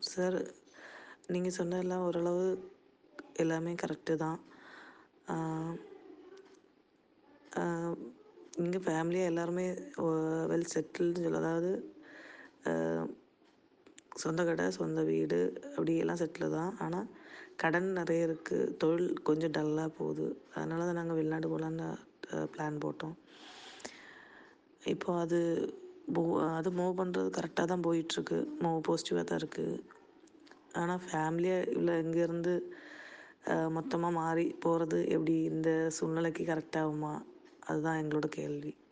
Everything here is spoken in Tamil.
சார் நீங்கள் சொன்னதெல்லாம் ஓரளவு எல்லாமே கரெக்டு தான் இங்கே ஃபேமிலியாக எல்லோருமே வெல் செட்டில்டு அதாவது சொந்த கடை சொந்த வீடு அப்படி எல்லாம் செட்டிலு தான் ஆனால் கடன் நிறைய இருக்குது தொழில் கொஞ்சம் டல்லாக போகுது அதனால தான் நாங்கள் வெளிநாடு போகலான்னு ப்ளான் போட்டோம் இப்போது அது மூ அது மூவ் பண்ணுறது கரெக்டாக தான் போயிட்டிருக்கு மூவ் பாசிட்டிவாக தான் இருக்குது ஆனால் ஃபேமிலியாக இவ்வளோ இங்கேருந்து மொத்தமாக மாறி போகிறது எப்படி இந்த சூழ்நிலைக்கு கரெக்ட் ஆகுமா அதுதான் எங்களோட கேள்வி